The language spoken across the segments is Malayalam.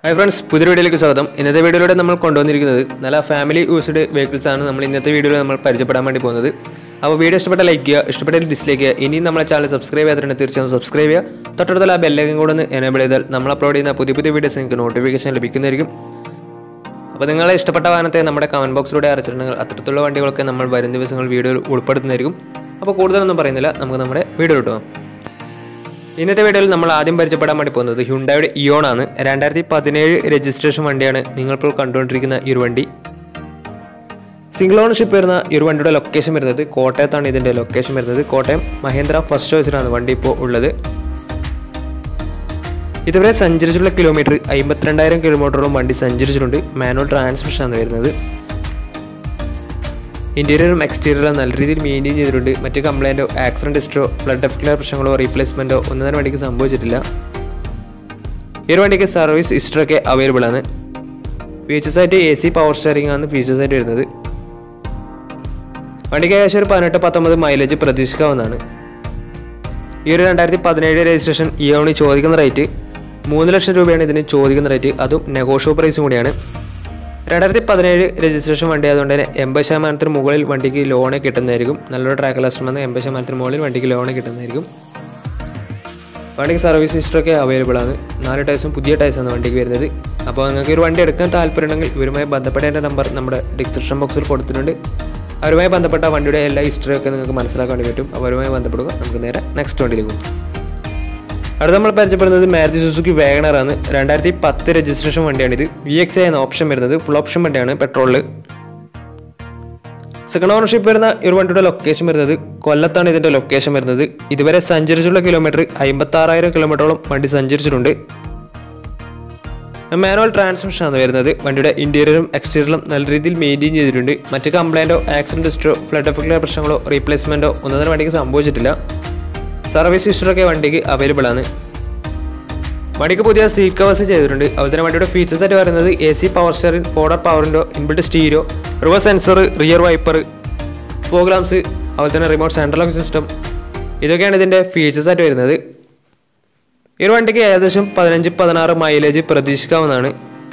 ഹായ് ഫ്രണ്ട്സ് പുതിയ വീഡിയോയിലേക്ക് സ്വാഗതം ഇന്നത്തെ വീഡിയോയിലൂടെ നമ്മൾ കൊണ്ടുവന്നിരിക്കുന്നത് നല്ല ഫാമിലി യൂസ്ഡ് വെഹിക്കിൾസ് ആണ് നമ്മൾ ഇന്നത്തെ വീഡിയോയിൽ നമ്മൾ പരിചയപ്പെടാൻ വേണ്ടി പോകുന്നത് അപ്പോൾ വീഡിയോ ഇഷ്ടപ്പെട്ട ലൈക്ക് ചെയ്യുക ഇഷ്ടപ്പെട്ട ഡിസ്ലൈക്ക് ചെയ്യുക ഇനിയും നമ്മളെ ചാനൽ സബ്സ്ക്രൈബ് ചെയ്യാത്തതിന് തീർച്ചയായും സബ്സ്ക്രൈബ് ചെയ്യുക തൊട്ടടുത്തുള്ള ആ ബെല്ലൈക്കൻ കൂടെ ഒന്ന് എനേബിൾ ചെയ്താൽ നമ്മൾ അപ്ലോഡ് ചെയ്യുന്ന പുതിയ പുതിയ വീഡിയോസ് നിങ്ങൾക്ക് നോട്ടിഫിക്കേഷൻ ലഭിക്കുന്നതായിരിക്കും അപ്പോൾ നിങ്ങളെ ഇഷ്ടപ്പെട്ട വാഹനത്തെ നമ്മുടെ കമൻറ്റ് ബോക്സിലൂടെ അറിയിച്ചിട്ടുണ്ടെങ്കിൽ അത്തരത്തിലുള്ള വണ്ടികളൊക്കെ നമ്മൾ വരും ദിവസങ്ങൾ വീഡിയോയിൽ ഉൾപ്പെടുത്തുന്നതായിരിക്കും അപ്പോൾ കൂടുതലൊന്നും പറയുന്നില്ല നമുക്ക് നമ്മുടെ വീഡിയോ കിട്ടുക ഇന്നത്തെ വീഡിയോയിൽ നമ്മൾ ആദ്യം പരിചയപ്പെടാൻ വേണ്ടി പോകുന്നത് ഹ്യുണ്ടായുടെ ഇയോൺ ആണ് രണ്ടായിരത്തി പതിനേഴ് രജിസ്ട്രേഷൻ വണ്ടിയാണ് നിങ്ങളിപ്പോൾ കണ്ടുകൊണ്ടിരിക്കുന്ന ഈ ഒരു വണ്ടി സിംഗിൾ ഓണർഷിപ്പ് വരുന്ന ഈ ഒരു വണ്ടിയുടെ ലൊക്കേഷൻ വരുന്നത് കോട്ടയത്താണ് ഇതിൻ്റെ ലൊക്കേഷൻ വരുന്നത് കോട്ടയം മഹേന്ദ്ര ഫസ്റ്റ് ചോയ്സിലാണ് വണ്ടി ഇപ്പോൾ ഉള്ളത് ഇതുവരെ സഞ്ചരിച്ചുള്ള കിലോമീറ്റർ അമ്പത്തിരണ്ടായിരം കിലോമീറ്ററോളം വണ്ടി സഞ്ചരിച്ചിട്ടുണ്ട് മാനുവൽ ട്രാൻസ്മിഷൻ ആണ് വരുന്നത് ഇന്റീരിയറും എക്സ്റ്റീരിയറും നല്ല രീതിയിൽ മെയിൻറ്റെയിൻ ചെയ്തിട്ടുണ്ട് മറ്റ് കംപ്ലൈൻറ്റോ ആക്സിഡൻറ്റ് ഹിസ്റ്ററോ ബ്ലഡ് എഫക്റ്റിലെ പ്രശ്നങ്ങളോ റീപ്ലേസ്മെൻറ്റോ ഒന്നും തന്നെ വണ്ടിക്ക് സംഭവിച്ചിട്ടില്ല ഈ ഒരു വണ്ടിക്ക് സർവീസ് ഹിസ്റ്ററൊക്കെ അവൈലബിൾ ആണ് ഫീച്ചേഴ്സ് ആയിട്ട് എ സി പവർ സ്റ്റിയറിംഗ് ആണ് ഫീച്ചേഴ്സ് ആയിട്ട് വരുന്നത് വണ്ടിക്ക് ഏകദേശം ഒരു പതിനെട്ട് പത്തൊമ്പത് മൈലേജ് പ്രതീക്ഷിക്കാവുന്നതാണ് ഈ ഒരു രണ്ടായിരത്തി പതിനേഴ് രജിസ്ട്രേഷൻ ഇയോണി ചോദിക്കുന്ന റേറ്റ് മൂന്ന് ലക്ഷം രൂപയാണ് ഇതിന് ചോദിക്കുന്ന റേറ്റ് അതും നെഗോഷ്യോ പ്രൈസും കൂടിയാണ് രണ്ടായിരത്തി പതിനേഴ് രജിസ്ട്രേഷൻ വണ്ടി ആയതുകൊണ്ട് തന്നെ എൺപത് ശതമാനത്തിന് മുകളിൽ വണ്ടിക്ക് ലോണ് കിട്ടുന്നതായിരിക്കും നല്ലൊരു ട്രാക്ക് ലസ്റ്റർ വന്ന് എൺപത് ശതമാനത്തിന് മുകളിൽ വണ്ടിക്ക് ലോണ് കിട്ടുന്നതായിരിക്കും വണ്ടിക്ക് സർവീസ് ഹിസ്റ്ററൊക്കെ അവൈലബിൾ ആണ് നാല് ടയർസും പുതിയ ടയർസാണ് വണ്ടിക്ക് വരുന്നത് അപ്പോൾ നിങ്ങൾക്ക് ഒരു വണ്ടി എടുക്കാൻ താല്പര്യമുണ്ടെങ്കിൽ ഇവരുമായി ബന്ധപ്പെടേണ്ട നമ്പർ നമ്മുടെ ഡിസ്ക്രിപ്ഷൻ ബോക്സിൽ കൊടുത്തിട്ടുണ്ട് അവരുമായി ബന്ധപ്പെട്ട വണ്ടിയുടെ എല്ലാ ഹിസ്റ്ററിയൊക്കെ നിങ്ങൾക്ക് മനസ്സിലാക്കാൻ വേണ്ടി പറ്റും അവരുമായി ബന്ധപ്പെടുക നമുക്ക് നേരെ നെക്സ്റ്റ് വണ്ടിയിലേക്ക് പോകും അടുത്ത നമ്മൾ പരിചയപ്പെടുന്നത് മാരുതി സുസുക്കി വേഗണർ ആണ് രണ്ടായിരത്തി പത്ത് രജിസ്ട്രേഷൻ വണ്ടിയാണിത് വി എക്സ് എന്ന ഓപ്ഷൻ വരുന്നത് ഫുൾ ഓപ്ഷൻ വണ്ടിയാണ് പെട്രോളിൽ സെക്കൻഡ് ഓണർഷിപ്പ് വരുന്ന ഈ ഒരു വണ്ടിയുടെ ലൊക്കേഷൻ വരുന്നത് കൊല്ലത്താണ് ഇതിൻ്റെ ലൊക്കേഷൻ വരുന്നത് ഇതുവരെ സഞ്ചരിച്ചുള്ള കിലോമീറ്റർ അമ്പത്തി ആറായിരം കിലോമീറ്ററോളം വണ്ടി സഞ്ചരിച്ചിട്ടുണ്ട് മാനുവൽ ട്രാൻസ്മിഷൻ ആണ് വരുന്നത് വണ്ടിയുടെ ഇന്റീരിയറും എക്സ്റ്റീരിയറും നല്ല രീതിയിൽ മെയിൻറ്റെയിൻ ചെയ്തിട്ടുണ്ട് മറ്റ് കംപ്ലൈൻറ്റോ ആക്സിഡൻറ്റ് ഹിസ്റ്ററോ ഫ്ലഡ് എഫക്റ്റിലെ പ്രശ്നങ്ങളോ റീപ്ലേസ്മെൻറ്റോ ഒന്നും തന്നെ വണ്ടിക്ക് സംഭവിച്ചിട്ടില്ല സർവീസ് ഹിസ്റ്ററൊക്കെ വണ്ടിക്ക് അവൈലബിൾ ആണ് വണ്ടിക്ക് പുതിയ സീറ്റ് കവേഴ്സ് ചെയ്തിട്ടുണ്ട് അതുപോലെ തന്നെ വണ്ടിയുടെ ഫീച്ചേഴ്സ് ആയിട്ട് പറയുന്നത് A C power steering four door പവറിൻ്റെ inbuilt stereo reverse sensor rear wiper fog lamps അതുപോലെ തന്നെ റിമോട്ട് സെൻട്രൽ ലോക്ക് സിസ്റ്റം ഇതൊക്കെയാണ് ഇതിൻ്റെ ഫീച്ചേഴ്സ് ആയിട്ട് വരുന്നത് ഈ ഒരു വണ്ടിക്ക് ഏകദേശം പതിനഞ്ച് പതിനാറ് മൈലേജ് പ്രതീക്ഷിക്കാവുന്നതാണ്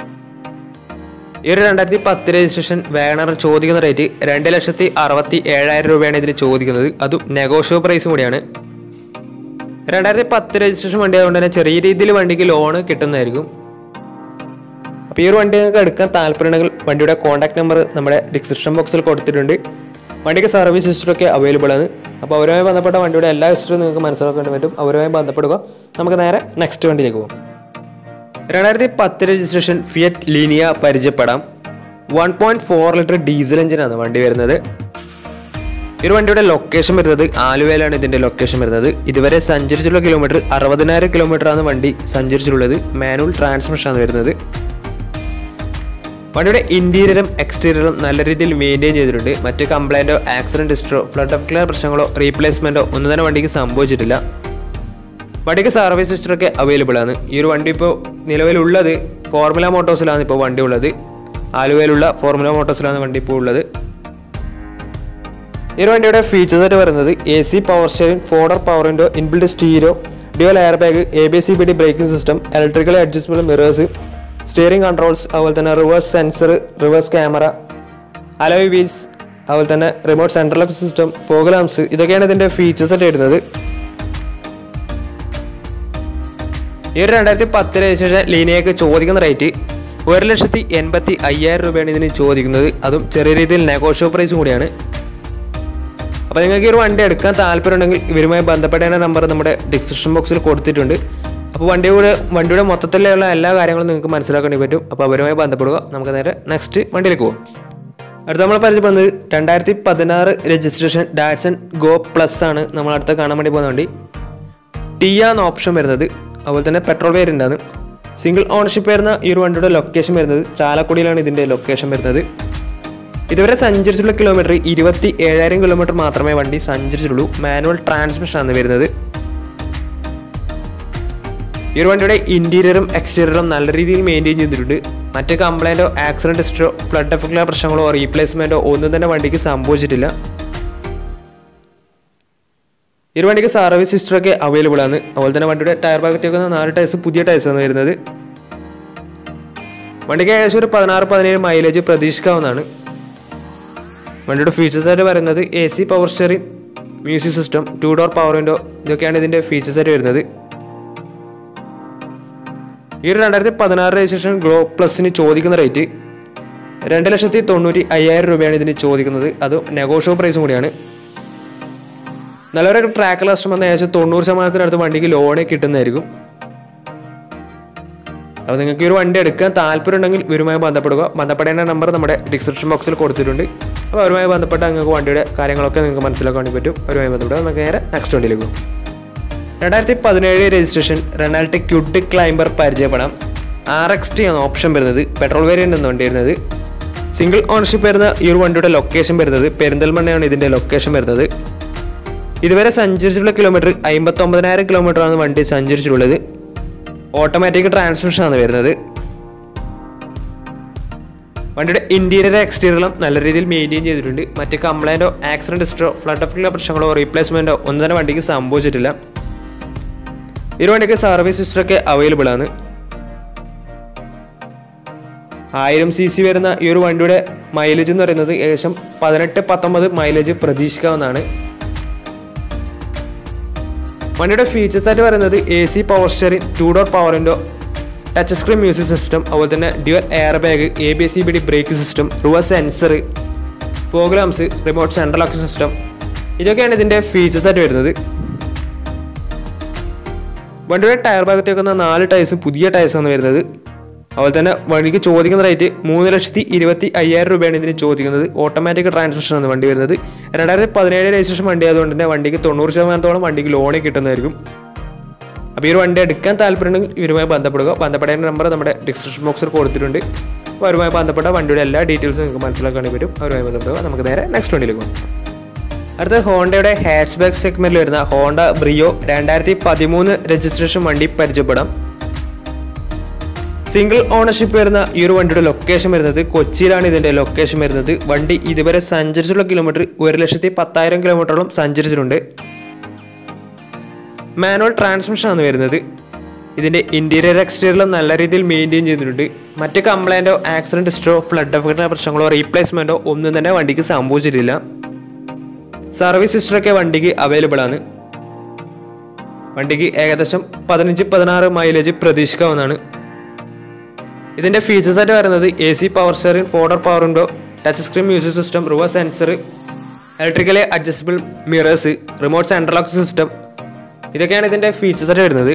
ഈ ഒരു രണ്ടായിരത്തി പത്ത് രജിസ്ട്രേഷൻ വാഗണർ ചോദിക്കുന്ന റേറ്റ് രണ്ട് ലക്ഷത്തി അറുപത്തി ഏഴായിരം രൂപയാണ് ഇതിന് ചോദിക്കുന്നത് അതും നെഗോഷ്യോ പ്രൈസും കൂടിയാണ് രണ്ടായിരത്തി പത്ത് രജിസ്ട്രേഷൻ വണ്ടി ആയതുകൊണ്ട് തന്നെ ചെറിയ രീതിയിൽ വണ്ടിക്ക് ലോണ് കിട്ടുന്നതായിരിക്കും അപ്പോൾ ഈ ഒരു വണ്ടി നിങ്ങൾക്ക് എടുക്കാൻ താല്പര്യമുണ്ടെങ്കിൽ വണ്ടിയുടെ കോൺടാക്ട് നമ്പർ നമ്മുടെ ഡിസ്ക്രിപ്ഷൻ ബോക്സിൽ കൊടുത്തിട്ടുണ്ട് വണ്ടിക്ക് സർവീസ് ഹിസ്റ്ററൊക്കെ അവൈലബിൾ ആണ് അപ്പോൾ അവരുമായി ബന്ധപ്പെട്ട വണ്ടിയുടെ എല്ലാ ഹിസ്റ്ററും നിങ്ങൾക്ക് മനസ്സിലാക്കാൻ പറ്റും അവരുമായി ബന്ധപ്പെടുക നമുക്ക് നേരെ നെക്സ്റ്റ് വണ്ടിയിലേക്ക് പോകും രണ്ടായിരത്തി പത്ത് രജിസ്ട്രേഷൻ ഫിയറ്റ് ലീനിയ പരിചയപ്പെടാം one point four litre diesel എഞ്ചിനാണ് വണ്ടി വരുന്നത് ഈ ഒരു വണ്ടിയുടെ ലൊക്കേഷൻ വരുന്നത് ആലുവയിലാണ് ഇതിന്റെ ലൊക്കേഷൻ വരുന്നത് ഇതുവരെ സഞ്ചരിച്ചുള്ള കിലോമീറ്റർ അറുപതിനായിരം കിലോമീറ്റർ ആണ് വണ്ടി സഞ്ചരിച്ചിട്ടുള്ളത് മാനുവൽ ട്രാൻസ്മിഷൻ ആണ് വരുന്നത് വണ്ടിയുടെ ഇന്റീരിയറും എക്സ്റ്റീരിയറും നല്ല രീതിയിൽ മെയിൻറ്റെയിൻ ചെയ്തിട്ടുണ്ട് മറ്റ് കംപ്ലൈൻറ്റോ ആക്സിഡന്റ് ഹിസ്റ്ററോ ഫ്ലഡ് ഓഫ് ക്ലിയർ പ്രശ്നങ്ങളോ റീപ്ലേസ്മെന്റോ ഒന്നും തന്നെ വണ്ടിക്ക് സംഭവിച്ചിട്ടില്ല വണ്ടിക്ക് സർവീസ് ഹിസ്റ്ററൊക്കെ അവൈലബിൾ ആണ് ഈ ഒരു വണ്ടി ഇപ്പോൾ നിലവിലുള്ളത് ഫോർമുല മോട്ടോഴ്സിലാണ് ഇപ്പോൾ വണ്ടി ഉള്ളത് ആലുവയിലുള്ള ഫോർമുല മോട്ടോഴ്സിലാണ് വണ്ടി ഇപ്പോൾ ഉള്ളത് ഈ ഒരു വണ്ടിയുടെ ഫീച്ചേഴ്സ് ആയിട്ട് പറയുന്നത് A C power steering four door power window inbuilt stereo dual air bag A B C B D braking system electrical adjustable mirrors steering controls അതുപോലെ തന്നെ reverse sensor reverse camera alloy wheels അതുപോലെ തന്നെ remote central lock system fog lamps ഇതൊക്കെയാണ് ഇതിൻ്റെ ഫീച്ചേഴ്സ് ആയിട്ട് വരുന്നത് ഈ ഒരു രണ്ടായിരത്തി പത്ത് രജിസ്ട്രേഷൻ ലീനിയക്ക് ചോദിക്കുന്ന റേറ്റ് ഒരു ലക്ഷത്തി എൺപത്തി അയ്യായിരം രൂപയാണ് ഇതിന് ചോദിക്കുന്നത് അതും ചെറിയ രീതിയിൽ നെഗോഷ്യോ പ്രൈസും കൂടിയാണ് അപ്പോൾ നിങ്ങൾക്ക് ഈ ഒരു വണ്ടി എടുക്കാൻ താല്പര്യമുണ്ടെങ്കിൽ ഇവരുമായി ബന്ധപ്പെടേണ്ട നമ്പർ നമ്മുടെ ഡിസ്ക്രിപ്ഷൻ ബോക്സിൽ കൊടുത്തിട്ടുണ്ട് അപ്പോൾ വണ്ടിയുടെ വണ്ടിയുടെ മൊത്തത്തിലുള്ള എല്ലാ കാര്യങ്ങളും നിങ്ങൾക്ക് മനസ്സിലാക്കാൻ പറ്റും അപ്പോൾ അവരുമായി ബന്ധപ്പെടുക നമുക്ക് നേരെ നെക്സ്റ്റ് വണ്ടിയിലേക്ക് പോകും അടുത്ത നമ്മൾ പരിചയപ്പെടുന്നത് രണ്ടായിരത്തി പതിനാറ് രജിസ്ട്രേഷൻ ഡാറ്റ്സൺ ഗോ പ്ലസ് ആണ് നമ്മൾ അടുത്ത കാണാൻ വേണ്ടി പോകുന്ന വണ്ടി ടിയ എന്ന ഓപ്ഷൻ വരുന്നത് അതുപോലെ തന്നെ പെട്രോൾ വേരിയൻ്റ് ആണ് സിംഗിൾ ഓണർഷിപ്പ് വരുന്ന ഈ ഒരു വണ്ടിയുടെ ലൊക്കേഷൻ വരുന്നത് ചാലക്കുടിയിലാണ് ഇതിൻ്റെ ലൊക്കേഷൻ വരുന്നത് ഇതുവരെ സഞ്ചരിച്ചിട്ടുള്ള കിലോമീറ്റർ ഇരുപത്തി ഏഴായിരം കിലോമീറ്റർ മാത്രമേ വണ്ടി സഞ്ചരിച്ചിട്ടുള്ളൂ മാനുവൽ ട്രാൻസ്മിഷൻ ആണ് വരുന്നത് ഈ ഒരു വണ്ടിയുടെ ഇന്റീരിയറും എക്സ്റ്റീരിയറും നല്ല രീതിയിൽ മെയിൻറ്റെയിൻ ചെയ്തിട്ടുണ്ട് മറ്റ് കംപ്ലൈൻറ്റോ ആക്സിഡൻറ്റ് ഹിസ്റ്ററോ ഫ്ലഡ് എഫക്റ്റിലെ പ്രശ്നങ്ങളോ റീപ്ലേസ്മെൻറ്റോ ഒന്നും തന്നെ വണ്ടിക്ക് സംഭവിച്ചിട്ടില്ല ഈ ഒരു വണ്ടിക്ക് സർവീസ് ഹിസ്റ്ററൊക്കെ അവൈലബിൾ ആണ് അതുപോലെ തന്നെ വണ്ടിയുടെ ടയർ ഭാഗത്തേക്ക് നാല് ടയർസ് പുതിയ ടയർസ് ആണ് വരുന്നത് വണ്ടിക്ക് ഏകദേശം ഒരു പതിനാറ് പതിനേഴ് മൈലേജ് പ്രതീക്ഷിക്കാവുന്നതാണ് വണ്ടിയുടെ ഫീച്ചേഴ്സ് ആയിട്ട് പറയുന്നത് A C power steering music system two door power window ഇതൊക്കെയാണ് ഇതിൻ്റെ ഫീച്ചേഴ്സ് ആയിട്ട് വരുന്നത് ഈ ഒരു രണ്ടായിരത്തി പതിനാറ് രജിസ്ട്രേഷൻ ഗ്ലോ പ്ലസിന് ചോദിക്കുന്ന റേറ്റ് രണ്ട് ലക്ഷത്തി തൊണ്ണൂറ്റി അയ്യായിരം രൂപയാണ് ഇതിന് ചോദിക്കുന്നത് അത് നെഗോഷ്യോ പ്രൈസും കൂടിയാണ് നല്ലൊരു ട്രാക്ക് ലാസ്റ്റ് വന്ന ഏകദേശം തൊണ്ണൂറ് ശതമാനത്തിനടുത്ത് വണ്ടിക്ക് ലോണ് കിട്ടുന്നതായിരിക്കും അപ്പോൾ നിങ്ങൾക്ക് ഈ ഒരു വണ്ടി എടുക്കാൻ താല്പര്യം ഉണ്ടെങ്കിൽ ഇവരുമായി ബന്ധപ്പെടുക ബന്ധപ്പെടേണ്ട നമ്പർ നമ്മുടെ ഡിസ്ക്രിപ്ഷൻ ബോക്സിൽ കൊടുത്തിട്ടുണ്ട് അപ്പോൾ അവരുമായി ബന്ധപ്പെട്ട് നിങ്ങൾക്ക് വണ്ടിയുടെ കാര്യങ്ങളൊക്കെ നിങ്ങൾക്ക് മനസ്സിലാക്കാൻ വേണ്ടി പറ്റും അവരുമായി ബന്ധപ്പെടുക നമുക്ക് നേരെ നെക്സ്റ്റ് വണ്ടിയിലേക്ക് പോകും രണ്ടായിരത്തി പതിനേഴ് രജിസ്ട്രേഷൻ റെനാൾട്ട് ക്യുഡ് ക്ലൈംബർ പരിചയപ്പെടാം ആർ എക്സ് ടി ആണ് ഓപ്ഷൻ വരുന്നത് പെട്രോൾ വേരിയൻ്റ് എന്ന് വണ്ടി വരുന്നത് സിംഗിൾ ഓണർഷിപ്പ് വരുന്ന ഈ ഒരു വണ്ടിയുടെ ലൊക്കേഷൻ വരുന്നത് പെരിന്തൽമണ്ണയാണ് ഇതിൻ്റെ ലൊക്കേഷൻ വരുന്നത് ഇതുവരെ സഞ്ചരിച്ചിട്ടുള്ള കിലോമീറ്റർ അമ്പത്തൊമ്പതിനായിരം കിലോമീറ്ററാണ് വണ്ടി സഞ്ചരിച്ചിട്ടുള്ളത് ഓട്ടോമാറ്റിക് ട്രാൻസ്മിഷൻ ആണ് വരുന്നത് വണ്ടിയുടെ ഇന്റീരിയർ എക്സ്റ്റീരിയറും നല്ല രീതിയിൽ മെയിൻറ്റെയിൻ ചെയ്തിട്ടുണ്ട് മറ്റ് കംപ്ലൈൻറ്റോ ആക്സിഡന്റ് ഹിസ്റ്ററോ ഫ്ലഡ് ഓഫ് പ്രശ്നങ്ങളോ റീപ്ലേസ്മെൻറ്റോ ഒന്നും തന്നെ വണ്ടിക്ക് സംഭവിച്ചിട്ടില്ല ഈ ഒരു വണ്ടിക്ക് സർവീസ് ഹിസ്റ്ററൊക്കെ അവൈലബിൾ ആണ് ആയിരം സി സി വരുന്ന ഈ ഒരു വണ്ടിയുടെ മൈലേജ് എന്ന് പറയുന്നത് ഏകദേശം പതിനെട്ട് പത്തൊമ്പത് മൈലേജ് പ്രതീക്ഷിക്കാവുന്നതാണ് വണ്ടിയുടെ ഫീച്ചേഴ്സ് ആയിട്ട് പറയുന്നത് A C power steering two door power window touch screen music system അതുപോലെ തന്നെ dual air bag A B C B D brake system reverse sensor fog lamps remote central lock system ഇതൊക്കെയാണ് ഇതിൻ്റെ ഫീച്ചേഴ്സ് ആയിട്ട് വരുന്നത് വണ്ടിയുടെ ടയർ ഭാഗത്തേക്ക് വന്ന നാല് ടയർസ് പുതിയ ടയർസാണ് വരുന്നത് അതുപോലെ തന്നെ വണ്ടിക്ക് ചോദിക്കുന്ന റേറ്റ് മൂന്ന് ലക്ഷത്തി ഇരുപത്തി അയ്യായിരം രൂപയാണ് ഇതിന് ചോദിക്കുന്നത് ഓട്ടോമാറ്റിക് ട്രാൻസ്മിഷൻ ആണ് വണ്ടി വരുന്നത് രണ്ടായിരത്തി പതിനേഴ് രജിസ്ട്രേഷൻ വണ്ടി ആയതുകൊണ്ട് തന്നെ വണ്ടിക്ക് തൊണ്ണൂറ് ശതമാനത്തോളം വണ്ടിക്ക് ലോണ് കിട്ടുന്നതായിരിക്കും അപ്പോൾ ഈ ഒരു വണ്ടി എടുക്കാൻ താല്പര്യമുണ്ടെങ്കിൽ ഇവരുമായി ബന്ധപ്പെടുക ബന്ധപ്പെടേണ്ട നമ്പർ നമ്മുടെ ഡിസ്ക്രിപ്ഷൻ ബോക്സിൽ കൊടുത്തിട്ടുണ്ട് അപ്പോൾ അവരുമായി ബന്ധപ്പെട്ട വണ്ടിയുടെ എല്ലാ ഡീറ്റെയിൽസും നിങ്ങൾക്ക് മനസ്സിലാക്കാൻ വേണ്ടി പറ്റും അവരുമായി ബന്ധപ്പെടുക നമുക്ക് നേരെ നെക്സ്റ്റ് വണ്ടിയിലേക്ക് പോകാം അടുത്ത ഹോണ്ടയുടെ ഹാച്ച് ബാക്ക് സെഗ്മെന്റിൽ വരുന്ന ഹോണ്ട ബ്രിയോ രണ്ടായിരത്തി പതിമൂന്ന് രജിസ്ട്രേഷൻ വണ്ടി പരിചയപ്പെടാം സിംഗിൾ ഓണർഷിപ്പ് വരുന്ന ഈ ഒരു വണ്ടിയുടെ ലൊക്കേഷൻ വരുന്നത് കൊച്ചിയിലാണ് ഇതിന്റെ ലൊക്കേഷൻ വരുന്നത് വണ്ടി ഇതുവരെ സഞ്ചരിച്ചുള്ള കിലോമീറ്റർ ഒരു ലക്ഷത്തി പത്തായിരം കിലോമീറ്ററോളം സഞ്ചരിച്ചിട്ടുണ്ട് മാനുവൽ ട്രാൻസ്മിഷൻ ആണ് വരുന്നത് ഇതിന്റെ ഇന്റീരിയർ എക്സ്റ്റീരിയറും നല്ല രീതിയിൽ മെയിൻറ്റെയിൻ ചെയ്തിട്ടുണ്ട് മറ്റ് കംപ്ലൈൻറ്റോ ആക്സിഡന്റ് ഹിസ്റ്ററോ ഫ്ലഡ് എഫക്റ്റിന്റെ പ്രശ്നങ്ങളോ റീപ്ലേസ്മെന്റോ ഒന്നും തന്നെ വണ്ടിക്ക് സംഭവിച്ചിട്ടില്ല സർവീസ് ഹിസ്റ്ററൊക്കെ വണ്ടിക്ക് അവൈലബിൾ ആണ് വണ്ടിക്ക് ഏകദേശം പതിനഞ്ച് പതിനാറ് മൈലേജ് പ്രതീക്ഷിക്കാവുന്നതാണ് ഇതിന്റെ ഫീച്ചേഴ്സ് ആയിട്ട് വരുന്നത് A C power steering four door power window touch screen music system reverse sensor electrically adjustable mirrors remote central lock system ഇതൊക്കെയാണ് ഇതിന്റെ ഫീച്ചേഴ്സ് ആയിട്ട് വരുന്നത്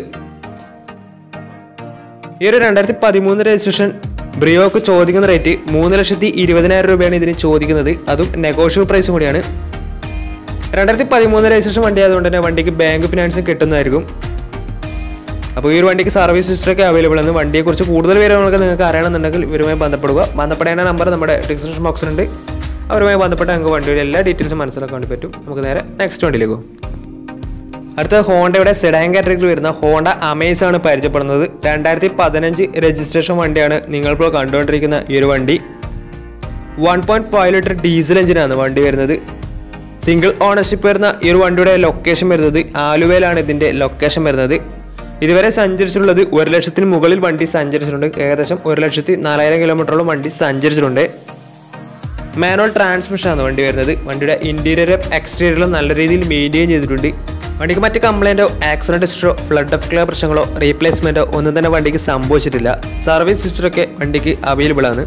ഈ ഒരു രണ്ടായിരത്തി പതിമൂന്ന് രജിസ്ട്രേഷൻ ബ്രിയോക്ക് ചോദിക്കുന്ന റേറ്റ് മൂന്ന് ലക്ഷത്തി ഇരുപതിനായിരം രൂപയാണ് ഇതിന് ചോദിക്കുന്നത് അതും നെഗോഷ്യബിൾ പ്രൈസും കൂടിയാണ് രണ്ടായിരത്തി പതിമൂന്ന് രജിസ്ട്രേഷൻ വണ്ടി ആയതുകൊണ്ട് തന്നെ വണ്ടിക്ക് ബാങ്ക് ഫിനാൻസ് കിട്ടുന്നതായിരിക്കും അപ്പോൾ ഈ ഒരു വണ്ടിക്ക് സർവീസ് ഹിസ്റ്ററൊക്കെ അവൈലബിൾ ആണ് വണ്ടിയെക്കുറിച്ച് കൂടുതൽ വിവരങ്ങളൊക്കെ നിങ്ങൾക്ക് അറിയണമെന്നുണ്ടെങ്കിൽ ഇവരുമായി ബന്ധപ്പെടുക ബന്ധപ്പെടേണ്ട നമ്പർ നമ്മുടെ ഡിസ്ക്രിപ്ഷൻ ബോക്സിലുണ്ട് അവരുമായി ബന്ധപ്പെട്ട നിങ്ങൾക്ക് വണ്ടിയുടെ എല്ലാ ഡീറ്റെയിൽസും മനസ്സിലാക്കാൻ വേണ്ടി പറ്റും നമുക്ക് നേരെ നെക്സ്റ്റ് വണ്ടിയിലേക്ക് പോകും അടുത്ത ഹോണ്ടയുടെ സെഡാൻ കാറ്റഗറിയിൽ വരുന്ന ഹോണ്ട അമേസ് ആണ് പരിചയപ്പെടുന്നത് രണ്ടായിരത്തി പതിനഞ്ച് രജിസ്ട്രേഷൻ വണ്ടിയാണ് നിങ്ങളിപ്പോൾ കണ്ടുകൊണ്ടിരിക്കുന്ന ഈ ഒരു വണ്ടി one point five litre diesel എഞ്ചിനാണ് വണ്ടി വരുന്നത് സിംഗിൾ ഓണർഷിപ്പ് വരുന്ന ഈ ഒരു വണ്ടിയുടെ ലൊക്കേഷൻ വരുന്നത് ആലുവയിലാണ് ഇതിൻ്റെ ലൊക്കേഷൻ വരുന്നത് ഇതുവരെ സഞ്ചരിച്ചിട്ടുള്ളത് ഒരു ലക്ഷത്തിന് മുകളിൽ വണ്ടി സഞ്ചരിച്ചിട്ടുണ്ട് ഏകദേശം ഒരു ലക്ഷത്തി നാലായിരം കിലോമീറ്ററോളം വണ്ടി സഞ്ചരിച്ചിട്ടുണ്ട് മാനുവൽ ട്രാൻസ്മിഷൻ ആണ് വണ്ടി വരുന്നത് വണ്ടിയുടെ ഇന്റീരിയറും എക്സ്റ്റീരിയറും നല്ല രീതിയിൽ മെയിൻറ്റെയിൻ ചെയ്തിട്ടുണ്ട് വണ്ടിക്ക് മറ്റ് കംപ്ലൈൻറ്റോ ആക്സിഡന്റ് ഹിസ്റ്ററോ ഫ്ലഡ് ഓഫ് ക്ലിയർ പ്രശ്നങ്ങളോ റീപ്ലേസ്മെൻറ്റോ ഒന്നും തന്നെ വണ്ടിക്ക് സംഭവിച്ചിട്ടില്ല സർവീസ് ഹിസ്റ്ററൊക്കെ വണ്ടിക്ക് അവൈലബിൾ ആണ്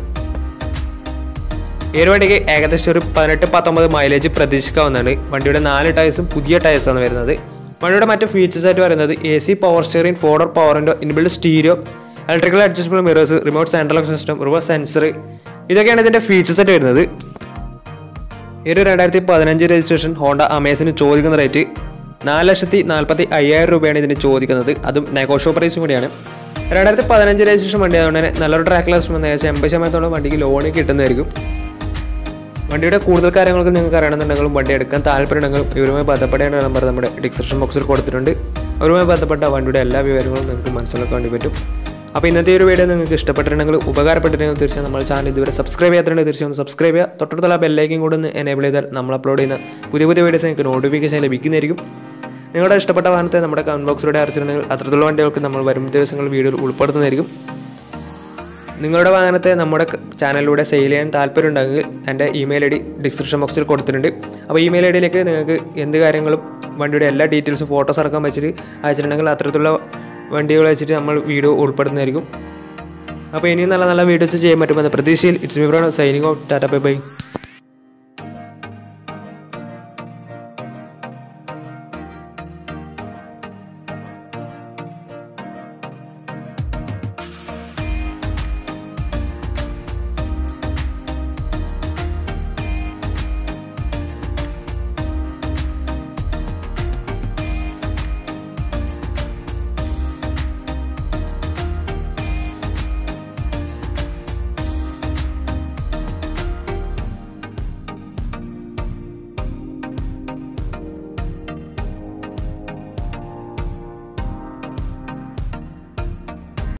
ഈ ഒരു വണ്ടിക്ക് ഏകദേശം ഒരു പതിനെട്ട് പത്തൊമ്പത് മൈലേജ് പ്രതീക്ഷിക്കാവുന്നതാണ് വണ്ടിയുടെ നാല് ടയർസും പുതിയ ടയർസാണ് വരുന്നത് വണ്ടിയുടെ മറ്റ് ഫീച്ചേഴ്സ് ആയിട്ട് പറയുന്നത് A C power steering four door പവറിൻ്റെ inbuilt stereo electrical adjustable mirrors remote central system reverse sensor ഇതൊക്കെയാണ് ഇതിൻ്റെ ഫീച്ചേഴ്സ് ആയിട്ട് വരുന്നത് ഈ ഒരു രണ്ടായിരത്തി പതിനഞ്ച് രജിസ്ട്രേഷൻ ഹോണ്ട അമേസിന് ചോദിക്കുന്ന റേറ്റ് നാല് ലക്ഷത്തി നാൽപ്പത്തി അയ്യായിരം രൂപയാണ് ഇതിന് ചോദിക്കുന്നത് അതും നെഗോഷ്യോ പ്രൈസും കൂടിയാണ് രണ്ടായിരത്തി പതിനഞ്ച് രജിസ്ട്രേഷൻ വണ്ടി ആയതുകൊണ്ട് തന്നെ നല്ലൊരു ട്രാക്ക് ലാസ്റ്റ് വന്ന ഏകദേശം എൺപത് ശതമാനത്തോളം വണ്ടിക്ക് ലോണ് കിട്ടുന്നതായിരിക്കും വണ്ടിയുടെ കൂടുതൽ കാര്യങ്ങൾക്ക് നിങ്ങൾക്ക് അറിയണമെന്നുണ്ടെങ്കിലും വണ്ടി എടുക്കാൻ താല്പര്യമുണ്ടെങ്കിലും ഇവരുമായി ബന്ധപ്പെടേണ്ട നമ്പർ നമ്മുടെ ഡിസ്ക്രിപ്ഷൻ ബോക്സിൽ കൊടുത്തിട്ടുണ്ട് അവരുമായി ബന്ധപ്പെട്ട വണ്ടിയുടെ എല്ലാ വിവരങ്ങളും നിങ്ങൾക്ക് മനസ്സിലാക്കാൻ വേണ്ടി പറ്റും അപ്പോൾ ഇന്നത്തെ ഒരു വീഡിയോ നിങ്ങൾക്ക് ഇഷ്ടപ്പെട്ടിട്ടുണ്ടെങ്കിൽ ഉപകാരപ്പെട്ടിട്ടുണ്ടെങ്കിൽ തീർച്ചയായും നമ്മൾ ചാനൽ ഇതുവരെ സബ്സ്ക്രൈബ് ചെയ്യാത്തുണ്ടെങ്കിൽ തീർച്ചയായും സബ്സ്ക്രൈബ് ചെയ്യുക തൊട്ടടുത്തുള്ള ബെല്ലൈക്കും കൂടെ ഒന്ന് എനേബിൾ ചെയ്താൽ നമ്മൾ അപ്ലോഡ് ചെയ്യുന്ന പുതിയ പുതിയ വീഡിയോസ് നിങ്ങൾക്ക് നോട്ടിഫിക്കേഷൻ ലഭിക്കുന്നതായിരിക്കും നിങ്ങളുടെ ഇഷ്ടപ്പെട്ട വാഹനത്തെ നമ്മുടെ കമന്റ് ബോക്സിലൂടെ അറിയിച്ചിട്ടുണ്ടെങ്കിൽ അത്രത്തോളം വണ്ടികൾക്ക് നമ്മൾ വരും ദിവസങ്ങളിൽ വീഡിയോയിൽ ഉൾപ്പെടുത്തുന്നതായിരിക്കും നിങ്ങളുടെ വാഹനത്തെ നമ്മുടെ ക- ചാനലിലൂടെ സെയിൽ ചെയ്യാൻ താല്പര്യമുണ്ടെങ്കിൽ എൻ്റെ ഇമെയിൽ ഐ ഡി ഡിസ്ക്രിപ്ഷൻ ബോക്സിൽ കൊടുത്തിട്ടുണ്ട് അപ്പോൾ ഇമെയിൽ ഐ ഡിയിലേക്ക് നിങ്ങൾക്ക് എന്ത് കാര്യങ്ങളും വണ്ടിയുടെ എല്ലാ ഡീറ്റെയിൽസും ഫോട്ടോസ് അടക്കം വെച്ചിട്ട് അയച്ചിട്ടുണ്ടെങ്കിൽ അത്തരത്തിലുള്ള വണ്ടികൾ വെച്ചിട്ട് നമ്മൾ വീഡിയോ ഉൾപ്പെടുന്നതായിരിക്കും അപ്പോൾ ഇനിയും നല്ല നല്ല വീഡിയോസ് ചെയ്യാൻ പറ്റുമെന്ന പ്രതീക്ഷയിൽ it's me bro signing out tata bye by